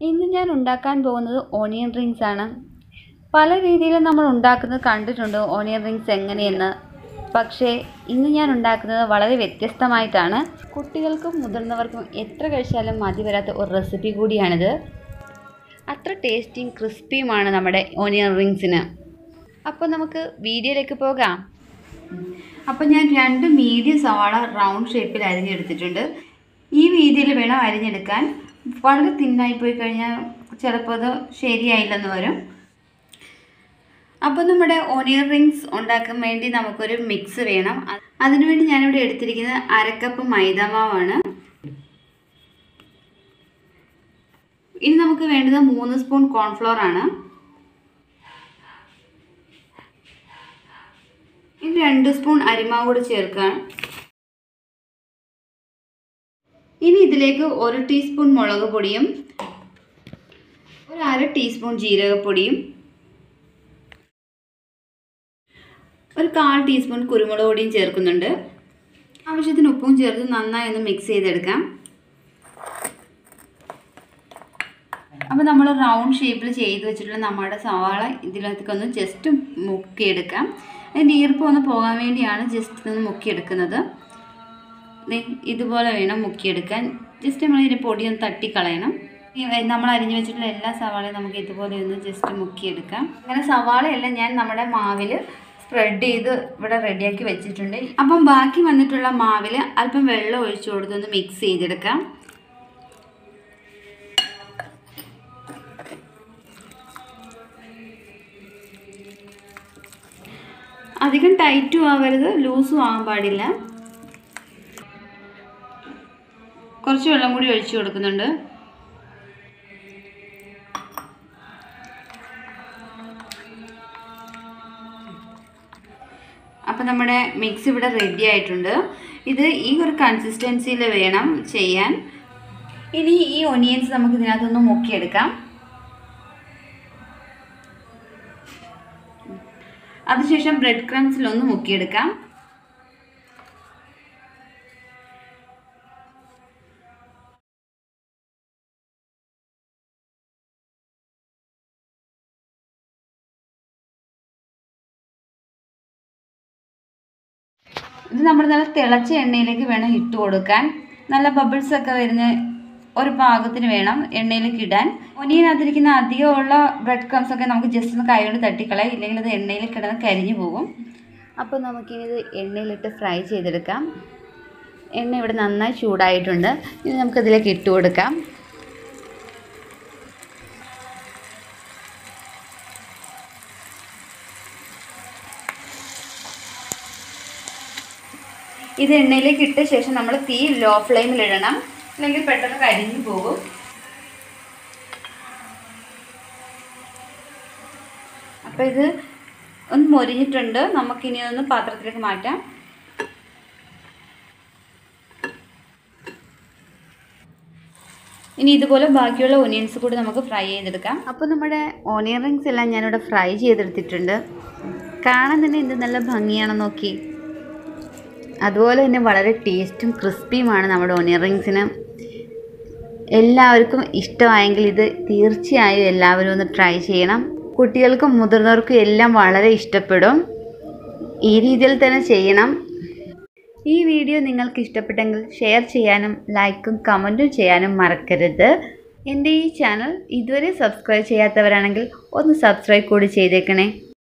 ഇന്ന് ഞാൻ ഉണ്ടാക്കാൻ പോകുന്നത് ഓണിയൻ റിങ്സ് ആണ് പല രീതിയിൽ നമ്മൾ ഉണ്ടാക്കുന്നത് കണ്ടിട്ടുണ്ട് ഓണിയൻ റിങ്സ് എങ്ങനെയെന്ന് പക്ഷേ ഇന്ന് ഞാൻ ഉണ്ടാക്കുന്നത് വളരെ വ്യത്യസ്തമായിട്ടാണ് കുട്ടികൾക്കും മുതിർന്നവർക്കും എത്ര കഴിച്ചാലും മതി വരാത്ത ഒരു റെസിപ്പി കൂടിയാണിത് അത്ര ടേസ്റ്റിയും ക്രിസ്പിയുമാണ് നമ്മുടെ ഓണിയൻ റിങ്സിന് അപ്പോൾ നമുക്ക് വീഡിയോയിലേക്ക് പോകാം അപ്പോൾ ഞാൻ രണ്ട് മീഡിയം സവാള റൗണ്ട് ഷേപ്പിൽ അരിഞ്ഞെടുത്തിട്ടുണ്ട് ഈ രീതിയിൽ വേണം അരിഞ്ഞെടുക്കാൻ വളരെ തിന്നായി പോയി കഴിഞ്ഞാൽ ചിലപ്പോൾ അത് ശരിയായില്ലെന്ന് വരും അപ്പോൾ നമ്മുടെ ഓണിയൻ റിങ്സ് ഉണ്ടാക്കാൻ വേണ്ടി നമുക്കൊരു മിക്സ് വേണം അ- അതിനുവേണ്ടി ഞാനിവിടെ എടുത്തിരിക്കുന്നത് അരക്കപ്പ് മൈദാമാവാണ് ഇനി നമുക്ക് വേണ്ടത് മൂന്ന് സ്പൂൺ കോൺഫ്ലോർ ആണ് ഇനി രണ്ട് സ്പൂൺ അരിമാവ് കൂടി ചേർക്കാം ഇനി ഇതിലേക്ക് ഒരു ടീസ്പൂൺ മുളക് പൊടിയും ഒരു അര ടീസ്പൂൺ ജീരകപ്പൊടിയും ഒരു കാൽ ടീസ്പൂൺ കുരുമുളക് പൊടിയും ചേർക്കുന്നുണ്ട് ആവശ്യത്തിന് ഉപ്പും ചേർത്ത് നന്നായി ഒന്ന് മിക്സ് ചെയ്തെടുക്കാം അപ്പോൾ നമ്മൾ റൗണ്ട് ഷേപ്പിൽ ചെയ്ത് വെച്ചിട്ടുള്ള നമ്മുടെ സവാള ഇതിലേക്ക് ഒന്ന് ജസ്റ്റ് മുക്കിയെടുക്കാം അതിൻ്റെ ഈർപ്പം ഒന്ന് പോകാൻ വേണ്ടിയാണ് ജസ്റ്റ് ഒന്ന് മുക്കിയെടുക്കുന്നത് ദേ ഇതുപോലെ വേണം മുക്കിയെടുക്കാൻ ജസ്റ്റ് നമ്മൾ ഇതിൻ്റെ പൊടി ഒന്ന് തട്ടിക്കളയണം ഈ നമ്മൾ അരിഞ്ഞു വെച്ചിട്ടുള്ള എല്ലാ സവാളയും നമുക്ക് ഇതുപോലെ ഒന്ന് ജസ്റ്റ് മുക്കിയെടുക്കാം അങ്ങനെ സവാളയെല്ലാം ഞാൻ നമ്മുടെ മാവിൽ സ്പ്രെഡ് ചെയ്ത് ഇവിടെ റെഡിയാക്കി വെച്ചിട്ടുണ്ട് അപ്പം ബാക്കി വന്നിട്ടുള്ള മാവിൽ അല്പം വെള്ളം ഒഴിച്ചു കൊടുത്തൊന്ന് മിക്സ് ചെയ്തെടുക്കാം അധികം ടൈറ്റും ആവരുത് ലൂസും ആകാൻ പാടില്ല കുറച്ച് വെള്ളം കൂടി ഒഴിച്ചു കൊടുക്കുന്നുണ്ട് അപ്പം നമ്മുടെ മിക്സ് ഇവിടെ റെഡി ആയിട്ടുണ്ട് ഇത് ഈ ഒരു കൺസിസ്റ്റൻസിയിൽ വേണം ചെയ്യാൻ ഇനി ഈ ഒനിയൻസ് നമുക്ക് ഇതിനകത്തൊന്ന് മുക്കിയെടുക്കാം അതിനുശേഷം ബ്രെഡ് ക്രംസിലൊന്ന് മുക്കിയെടുക്കാം ഇത് നമ്മൾ നല്ല തിളച്ച എണ്ണയിലേക്ക് വേണം ഇട്ട് കൊടുക്കാൻ നല്ല ബബിൾസ് ഒക്കെ വരുന്ന ഒരു പാകത്തിന് വേണം എണ്ണയിലേക്ക് ഇടാൻ ഒനിയനകത്തിരിക്കുന്ന അധികമുള്ള ബ്രെഡ് ക്രംസ് ഒക്കെ നമുക്ക് ജസ്റ്റ് ഒന്ന് കൈ കൊണ്ട് തട്ടിക്കളയാം ഇല്ലെങ്കിൽ അത് എണ്ണയിൽ കിടന്ന് കരിഞ്ഞു പോകും അപ്പോൾ നമുക്കിനി ഇത് എണ്ണയിലിട്ട് ഫ്രൈ ചെയ്തെടുക്കാം എണ്ണ ഇവിടെ നന്നായി ചൂടായിട്ടുണ്ട് ഇനി നമുക്കതിലേക്ക് ഇട്ട് കൊടുക്കാം ഇത് എണ്ണയിലേക്ക് ഇട്ട ശേഷം നമ്മൾ തീ ലോ ഫ്ലെയിമിൽ ഇടണം അല്ലെങ്കിൽ പെട്ടെന്ന് കരിഞ്ഞു പോകും അപ്പോൾ ഇത് ഒന്ന് മൊരിഞ്ഞിട്ടുണ്ട് നമുക്കിനി ഒന്ന് പാത്രത്തിലേക്ക് മാറ്റാം ഇനി ഇതുപോലെ ബാക്കിയുള്ള ഒനിയൻസ് കൂടി നമുക്ക് ഫ്രൈ ചെയ്തെടുക്കാം അപ്പോൾ നമ്മുടെ ഓണിയൻ റിങ്സ് എല്ലാം ഞാനിവിടെ ഫ്രൈ ചെയ്തെടുത്തിട്ടുണ്ട് കാണാൻ തന്നെ എന്ത് നല്ല ഭംഗിയാണെന്ന് നോക്കി അതുപോലെ തന്നെ വളരെ ടേസ്റ്റും ക്രിസ്പിയുമാണ് നമ്മുടെ ഓണിയൻ റിങ്സിന് എല്ലാവർക്കും ഇഷ്ടമായെങ്കിൽ ഇത് തീർച്ചയായും എല്ലാവരും ഒന്ന് ട്രൈ ചെയ്യണം കുട്ടികൾക്കും മുതിർന്നവർക്കും എല്ലാം വളരെ ഇഷ്ടപ്പെടും ഈ രീതിയിൽ തന്നെ ചെയ്യണം ഈ വീഡിയോ നിങ്ങൾക്ക് ഇഷ്ടപ്പെട്ടെങ്കിൽ ഷെയർ ചെയ്യാനും ലൈക്കും കമൻറ്റും ചെയ്യാനും മറക്കരുത് എൻ്റെ ഈ ചാനൽ ഇതുവരെ സബ്സ്ക്രൈബ് ചെയ്യാത്തവരാണെങ്കിൽ ഒന്ന് സബ്സ്ക്രൈബ് കൂടി ചെയ്തേക്കണേ